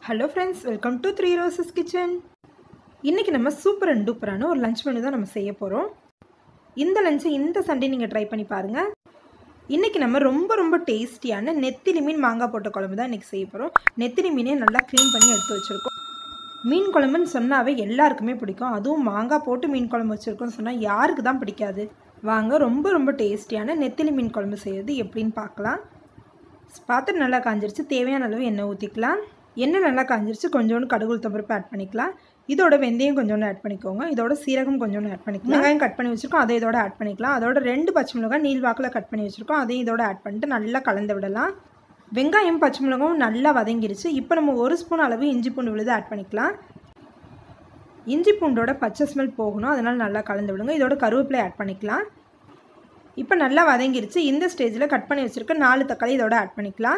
hello friends welcome to Three Roses Kitchen இன்றைக்கி நம்ம super and டூப்பரான ஒரு லஞ்ச் மெனு தான் நம்ம செய்ய போகிறோம் இந்த லஞ்சை இந்த சண்டே நீங்கள் ட்ரை பண்ணி பாருங்கள் இன்றைக்கி நம்ம ரொம்ப ரொம்ப டேஸ்டியான நெத்திலி மீன் மாங்காய் போட்ட குழம்பு தான் இன்றைக்கி செய்ய போகிறோம் நெத்திலி மீனே நல்லா க்ளீன் பண்ணி எடுத்து வச்சுருக்கோம் மீன் குழம்புன்னு சொன்னாவே எல்லாருக்குமே பிடிக்கும் அதுவும் மாங்காய் போட்டு மீன் குழம்பு வச்சுருக்கோம்னு சொன்னால் யாருக்கு தான் பிடிக்காது வாங்க ரொம்ப ரொம்ப டேஸ்டியான நெத்திலி மீன் குழம்பு செய்கிறது எப்படின்னு பார்க்கலாம் பாத்திரம் நல்லா காஞ்சிருச்சு தேவையான அளவு எண்ணெய் ஊற்றிக்கலாம் எண்ணெய் நல்லா காஞ்சிருச்சு கொஞ்சோண்டு கடுகு உளுத்தம்பருப்பு ஆட் பண்ணிக்கலாம் இதோட வெந்தயம் கொஞ்சோண்டு ஆட் பண்ணிக்கோங்க இதோட சீரகம் கொஞ்சோண்டு ஆட் பண்ணிக்கலாம் வெங்காயம் கட் பண்ணி வச்சுருக்கோம் அதை இதோட ஆட் பண்ணிக்கலாம் அதோட ரெண்டு பச்சை மிளகாய் நீள் வாக்கில் கட் பண்ணி வச்சுருக்கோம் அதையும் இதோட ஆட் பண்ணிட்டு நல்லா கலந்து விடலாம் வெங்காயம் பச்சை மிளகாவும் நல்லா வதங்கிருச்சு இப்போ நம்ம ஒரு ஸ்பூன் அளவு இஞ்சி பூண்டு விழுது ஆட் பண்ணிக்கலாம் இஞ்சி பூண்டோட பச்சை ஸ்மெல் போகணும் அதனால் நல்லா கலந்து விடுங்க இதோட கருவேப்பிலை ஆட் பண்ணிக்கலாம் இப்போ நல்லா வதங்கிருச்சு இந்த ஸ்டேஜில் கட் பண்ணி வச்சுருக்க நாலு தக்காளி இதோட ஆட் பண்ணிக்கலாம்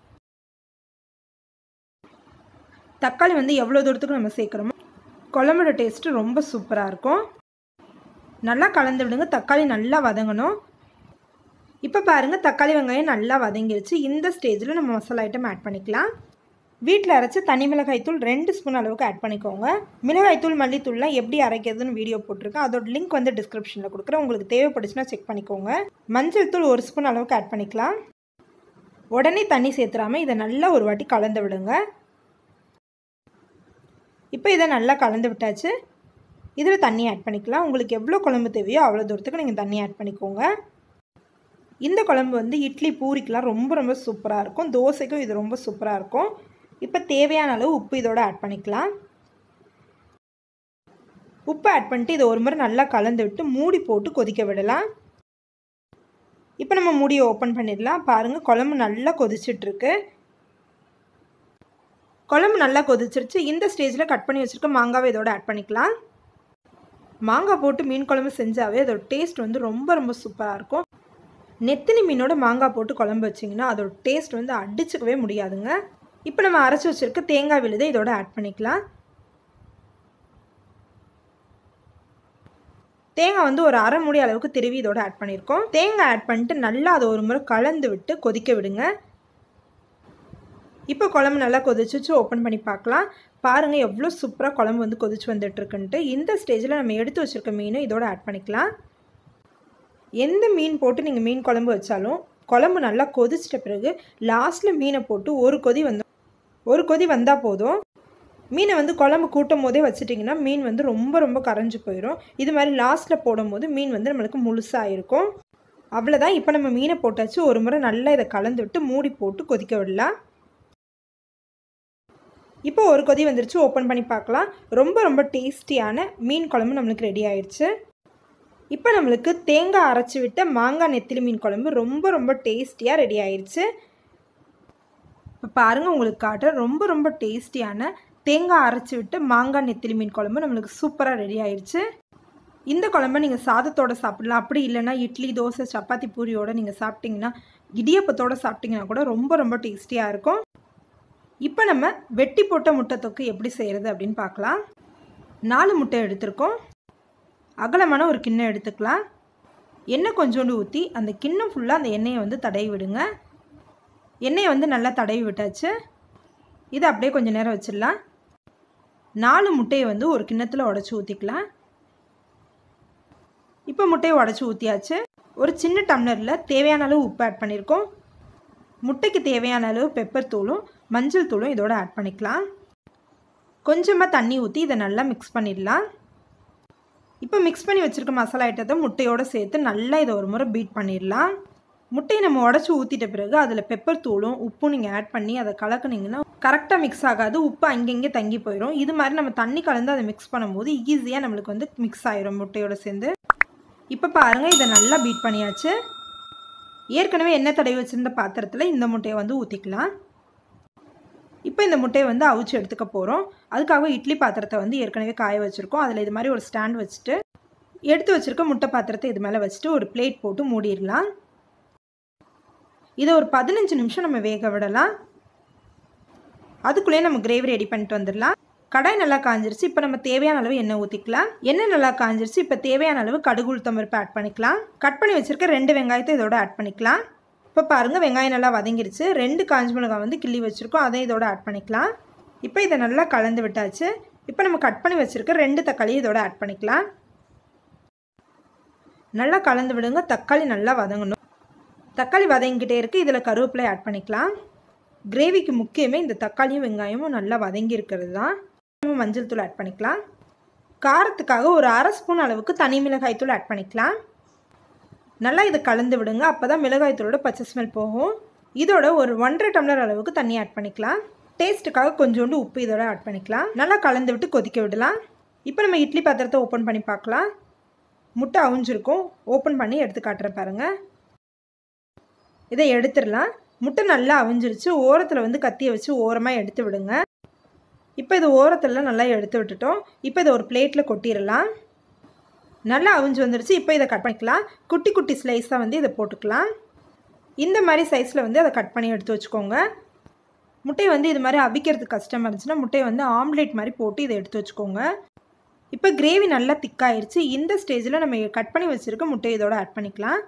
தக்காளி வந்து எவ்வளோ தூரத்துக்கு நம்ம சேர்க்குறோமோ குழம்போட டேஸ்ட்டு ரொம்ப சூப்பராக இருக்கும் நல்லா கலந்து விடுங்க தக்காளி நல்லா வதங்கணும் இப்போ பாருங்கள் தக்காளி வெங்காயம் நல்லா வதங்கிருச்சு இந்த ஸ்டேஜில் நம்ம மசாலா ஐட்டம் ஆட் பண்ணிக்கலாம் வீட்டில் அரைச்சி தனி மிளகாய்த்தூள் ரெண்டு ஸ்பூன் அளவுக்கு ஆட் பண்ணிக்கோங்க மிளகாய்த்தூள் மல்லித்தூள்லாம் எப்படி அரைக்கிறதுன்னு வீடியோ போட்டிருக்கேன் அதோட லிங்க் வந்து டிஸ்கிரிப்ஷனில் கொடுக்குறேன் உங்களுக்கு தேவைப்படுச்சுன்னா செக் பண்ணிக்கோங்க மஞ்சள் தூள் ஒரு ஸ்பூன் அளவுக்கு ஆட் பண்ணிக்கலாம் உடனே தண்ணி சேர்த்துறாமல் இதை நல்லா ஒரு வாட்டி கலந்து விடுங்க இப்போ இதை நல்லா கலந்து விட்டாச்சு இதில் தண்ணி ஆட் பண்ணிக்கலாம் உங்களுக்கு எவ்வளோ குழம்பு தேவையோ அவ்வளோ தூரத்துக்கு நீங்கள் தண்ணி ஆட் பண்ணிக்கோங்க இந்த குழம்பு வந்து இட்லி பூரிக்கெலாம் ரொம்ப ரொம்ப சூப்பராக இருக்கும் தோசைக்கும் இது ரொம்ப சூப்பராக இருக்கும் இப்போ தேவையான அளவு உப்பு இதோட ஆட் பண்ணிக்கலாம் உப்பு ஆட் பண்ணிட்டு இதை ஒரு முறை நல்லா கலந்து விட்டு மூடி போட்டு கொதிக்க விடலாம் இப்போ நம்ம மூடியை ஓப்பன் பண்ணிடலாம் பாருங்கள் குழம்பு நல்லா கொதிச்சிட்ருக்கு குழம்பு நல்லா கொதிச்சிருச்சு இந்த ஸ்டேஜில் கட் பண்ணி வச்சுருக்க மாங்காவை இதோட ஆட் பண்ணிக்கலாம் மாங்காய் போட்டு மீன் குழம்பு செஞ்சாவே அதோட டேஸ்ட் வந்து ரொம்ப ரொம்ப சூப்பராக இருக்கும் நெத்தினி மீனோட மாங்காய் போட்டு குழம்பு வச்சிங்கன்னா அதோட டேஸ்ட் வந்து அடிச்சுக்கவே முடியாதுங்க இப்போ நம்ம அரைச்சி வச்சுருக்க தேங்காய் விழுதை இதோட ஆட் பண்ணிக்கலாம் தேங்காய் வந்து ஒரு அரை மூடி அளவுக்கு திருவி இதோட ஆட் பண்ணியிருக்கோம் தேங்காய் ஆட் பண்ணிட்டு நல்லா அதை ஒரு முறை கலந்து விட்டு கொதிக்க விடுங்க இப்போ குழம்பு நல்லா கொதிச்சிச்சு ஓப்பன் பண்ணி பார்க்கலாம் பாருங்கள் எவ்வளோ சூப்பராக குழம்பு வந்து கொதிச்சு வந்துட்டுருக்குன்ட்டு இந்த ஸ்டேஜில் நம்ம எடுத்து வச்சுருக்க மீனை இதோட ஆட் பண்ணிக்கலாம் எந்த மீன் போட்டு நீங்கள் மீன் குழம்பு வச்சாலும் குழம்பு நல்லா கொதிச்சிட்ட பிறகு லாஸ்ட்டில் மீனை போட்டு ஒரு கொதி வந்து ஒரு கொதி வந்தால் போதும் மீனை வந்து குழம்பு கூட்டும் போதே வச்சுட்டிங்கன்னா மீன் வந்து ரொம்ப ரொம்ப கரைஞ்சி போயிடும் இது மாதிரி லாஸ்ட்டில் போடும்போது மீன் வந்து நம்மளுக்கு முழுசாக இருக்கும் அவ்வளோதான் இப்போ நம்ம மீனை போட்டாச்சு ஒரு முறை நல்லா இதை கலந்து விட்டு மூடி போட்டு கொதிக்க விடலாம் இப்போ ஒரு கொதி வந்துருச்சு ஓப்பன் பண்ணி பார்க்கலாம் ரொம்ப ரொம்ப டேஸ்டியான மீன் குழம்பு நம்மளுக்கு ரெடி ஆயிடுச்சு இப்போ நம்மளுக்கு தேங்காய் அரைச்சி விட்ட மாங்காய் நெத்திலி மீன் குழம்பு ரொம்ப ரொம்ப டேஸ்டியாக ரெடி ஆயிடுச்சு இப்போ பாருங்கள் உங்களுக்கு காட்டுறேன் ரொம்ப ரொம்ப டேஸ்டியான தேங்காய் அரைச்சி விட்டு மாங்காய் நெத்திலி மீன் குழம்பு நம்மளுக்கு சூப்பராக ரெடி ஆயிடுச்சு இந்த குழம்பை நீங்கள் சாதத்தோடு சாப்பிடலாம் அப்படி இல்லைன்னா இட்லி தோசை சப்பாத்தி பூரியோடு நீங்கள் சாப்பிட்டிங்கன்னா இடியப்பத்தோடு சாப்பிட்டிங்கன்னா கூட ரொம்ப ரொம்ப டேஸ்டியாக இருக்கும் இப்போ நம்ம வெட்டி போட்ட முட்டை தொக்கு எப்படி செய்கிறது அப்படின்னு பார்க்கலாம் நாலு முட்டை எடுத்திருக்கோம் அகலமான ஒரு கிண்ணம் எடுத்துக்கலாம் எண்ணெய் கொஞ்சோண்டு ஊற்றி அந்த கிண்ணம் ஃபுல்லாக அந்த எண்ணெயை வந்து தடவி விடுங்க எண்ணெயை வந்து நல்லா தடவி விட்டாச்சு இதை அப்படியே கொஞ்சம் நேரம் வச்சிடலாம் நாலு முட்டையை வந்து ஒரு கிண்ணத்தில் உடச்சி ஊற்றிக்கலாம் இப்போ முட்டையை உடச்சி ஊற்றியாச்சு ஒரு சின்ன டம்ளரில் தேவையான அளவு உப்பு ஆட் பண்ணியிருக்கோம் முட்டைக்கு தேவையான அளவு பெப்பர் தூளும் மஞ்சள் தூளும் இதோட ஆட் பண்ணிக்கலாம் கொஞ்சமாக தண்ணி ஊற்றி இதை நல்லா மிக்ஸ் பண்ணிடலாம் இப்போ மிக்ஸ் பண்ணி வச்சுருக்க மசாலா ஐட்டத்தை முட்டையோடு சேர்த்து நல்லா இதை ஒரு முறை பீட் பண்ணிடலாம் முட்டையை நம்ம உடச்சி ஊற்றிட்ட பிறகு அதில் பெப்பர் தூளும் உப்பும் நீங்கள் ஆட் பண்ணி அதை கலக்குனீங்கன்னா கரெக்டாக மிக்ஸ் ஆகாது உப்பு அங்கங்கே தங்கி போயிடும் இது மாதிரி நம்ம தண்ணி கலந்து அதை மிக்ஸ் பண்ணும்போது ஈஸியாக நம்மளுக்கு வந்து மிக்ஸ் ஆயிரும் முட்டையோடு சேர்ந்து இப்போ பாருங்கள் இதை நல்லா பீட் பண்ணியாச்சு ஏற்கனவே எண்ணெய் தடவி வச்சுருந்த பாத்திரத்தில் இந்த முட்டையை வந்து ஊற்றிக்கலாம் இப்போ இந்த முட்டையை வந்து அவிச்சு எடுத்துக்க போகிறோம் அதுக்காக இட்லி பாத்திரத்தை வந்து ஏற்கனவே காய வச்சுருக்கோம் அதில் இது மாதிரி ஒரு ஸ்டாண்ட் வச்சுட்டு எடுத்து வச்சுருக்க முட்டை பாத்திரத்தை இது மேலே வச்சுட்டு ஒரு பிளேட் போட்டு மூடிடலாம் இதை ஒரு பதினஞ்சு நிமிஷம் நம்ம வேக விடலாம் அதுக்குள்ளேயே நம்ம கிரேவி ரெடி பண்ணிட்டு வந்துடலாம் கடாய் நல்லா காஞ்சிருச்சு இப்போ நம்ம தேவையான அளவு எண்ணெய் ஊற்றிக்கலாம் எண்ணெய் நல்லா காஞ்சிருச்சு இப்போ தேவையான அளவு கடுகு உளுத்தம் பருப்பு ஆட் பண்ணிக்கலாம் கட் பண்ணி வச்சுருக்க ரெண்டு வெங்காயத்தை இதோட ஆட் பண்ணிக்கலாம் இப்போ பாருங்கள் வெங்காயம் நல்லா வதங்கிருச்சு ரெண்டு காஞ்சி மிளகாய் வந்து கிள்ளி வச்சுருக்கோம் அதை இதோட ஆட் பண்ணிக்கலாம் இப்போ இதை நல்லா கலந்து விட்டாச்சு இப்போ நம்ம கட் பண்ணி வச்சுருக்க ரெண்டு தக்காளி இதோட ஆட் பண்ணிக்கலாம் நல்லா கலந்து விடுங்க தக்காளி நல்லா வதங்கணும் தக்காளி வதங்கிக்கிட்டே இருக்குது இதில் கருவேப்பிலை ஆட் பண்ணிக்கலாம் கிரேவிக்கு முக்கியமே இந்த தக்காளியும் வெங்காயமும் நல்லா வதங்கி இருக்கிறது தான் நம்ம மஞ்சள் தூள் ஆட் பண்ணிக்கலாம் காரத்துக்காக ஒரு அரை ஸ்பூன் அளவுக்கு தனி மிளகாய் தூள் ஆட் பண்ணிக்கலாம் நல்லா இதை கலந்து விடுங்க அப்போ தான் மிளகாய் தூளோட பச்சை ஸ்மெல் போகும் இதோட ஒரு ஒன்றரை டம்ளர் அளவுக்கு தண்ணி ஆட் பண்ணிக்கலாம் டேஸ்ட்டுக்காக கொஞ்சோண்டு உப்பு இதோட ஆட் பண்ணிக்கலாம் நல்லா கலந்து விட்டு கொதிக்க விடலாம் இப்போ நம்ம இட்லி பாத்திரத்தை ஓப்பன் பண்ணி பார்க்கலாம் முட்டை அவிஞ்சிருக்கும் ஓப்பன் பண்ணி எடுத்து காட்டுறேன் பாருங்கள் இதை எடுத்துடலாம் முட்டை நல்லா அவிஞ்சிருச்சு ஓரத்தில் வந்து கத்தியை வச்சு ஓரமாக எடுத்து விடுங்க இப்போ இது ஓரத்தில் நல்லா எடுத்து விட்டுட்டோம் இப்போ இதை ஒரு பிளேட்டில் கொட்டிடலாம் நல்லா அவிஞ்சு வந்துருச்சு இப்போ இதை கட் பண்ணிக்கலாம் குட்டி குட்டி ஸ்லைஸாக வந்து இதை போட்டுக்கலாம் இந்த மாதிரி சைஸில் வந்து அதை கட் பண்ணி எடுத்து வச்சுக்கோங்க முட்டையை வந்து இது மாதிரி அவிக்கிறதுக்கு கஷ்டமாக இருந்துச்சுன்னா முட்டையை வந்து ஆம்லேட் மாதிரி போட்டு இதை எடுத்து வச்சுக்கோங்க இப்போ கிரேவி நல்லா திக்காயிருச்சு இந்த ஸ்டேஜில் நம்ம கட் பண்ணி வச்சுருக்க முட்டையை இதோட ஆட் பண்ணிக்கலாம்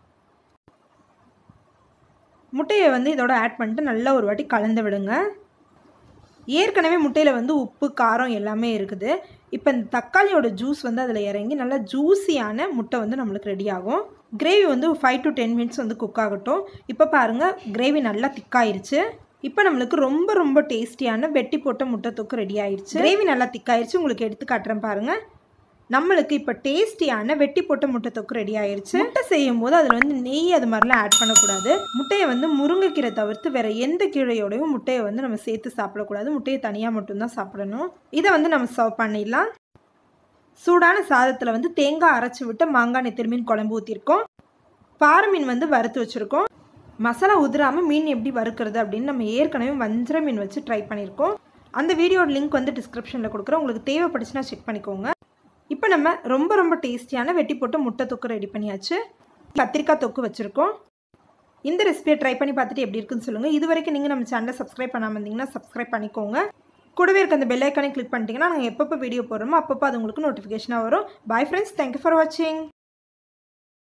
முட்டையை வந்து இதோட ஆட் பண்ணிட்டு நல்லா ஒரு வாட்டி கலந்து விடுங்க ஏற்கனவே முட்டையில் வந்து உப்பு காரம் எல்லாமே இருக்குது இப்போ இந்த தக்காளியோட ஜூஸ் வந்து அதில் இறங்கி நல்லா ஜூஸியான முட்டை வந்து நம்மளுக்கு ரெடி ஆகும் கிரேவி வந்து ஃபைவ் டு டென் மினிட்ஸ் வந்து குக் ஆகட்டும் இப்போ பாருங்கள் கிரேவி நல்லா திக்காயிருச்சு இப்போ நம்மளுக்கு ரொம்ப ரொம்ப டேஸ்டியான வெட்டி போட்ட முட்டை தொக்கு ரெடி ஆயிடுச்சு கிரேவி நல்லா திக்காயிருச்சு உங்களுக்கு எடுத்து காட்டுறேன் பாருங்கள் நம்மளுக்கு இப்போ டேஸ்டியான வெட்டி போட்ட முட்டை தொக்கு ரெடி ஆயிருச்சு முட்டை செய்யும் போது அதில் வந்து நெய் அது மாதிரிலாம் ஆட் பண்ணக்கூடாது முட்டையை வந்து முருங்கைக்கீரை தவிர்த்து வேற எந்த கீரையோடையும் முட்டையை வந்து நம்ம சேர்த்து சாப்பிடக்கூடாது முட்டையை தனியாக மட்டும்தான் சாப்பிடணும் இதை வந்து நம்ம சர்வ் பண்ணிடலாம் சூடான சாதத்தில் வந்து தேங்காய் அரைச்சி விட்டு மாங்காய் நெத்திரி மீன் குழம்பு ஊற்றிருக்கோம் பாறை மீன் வந்து வறுத்து வச்சுருக்கோம் மசாலா உதிராமல் மீன் எப்படி வறுக்கிறது அப்படின்னு நம்ம ஏற்கனவே வஞ்சர மீன் வச்சு ட்ரை பண்ணியிருக்கோம் அந்த வீடியோட லிங்க் வந்து டிஸ்கிரிப்ஷனில் கொடுக்குறோம் உங்களுக்கு தேவைப்பட்டுச்சுன்னா செக் பண்ணிக்கோங்க இப்போ நம்ம ரொம்ப ரொம்ப டேஸ்டியான வெட்டி போட்டு முட்டை தொக்கு ரெடி பண்ணியாச்சு கத்திரிக்காய் தொக்கு வச்சுருக்கோம் இந்த ரெசிபியை ட்ரை பண்ணி பார்த்துட்டு எப்படி இருக்குன்னு சொல்லுங்கள் இது வரைக்கும் நீங்கள் நம்ம சேனலை சப்ஸ்கிரைப் பண்ணாமல் இருந்தீங்கன்னா சப்ஸ்கிரைப் பண்ணிக்கோங்க கூடவே இருக்க அந்த பெல் ஐக்கானே கிளிக் பண்ணிட்டீங்கன்னா நாங்கள் எப்பப்போ வீடியோ போடுறோமோ அப்பப்போ அது உங்களுக்கு நோட்டிஃபிகேஷனாக வரும் பாய் ஃப்ரெண்ட்ஸ் தேங்க்யூ ஃபார் வாட்சிங்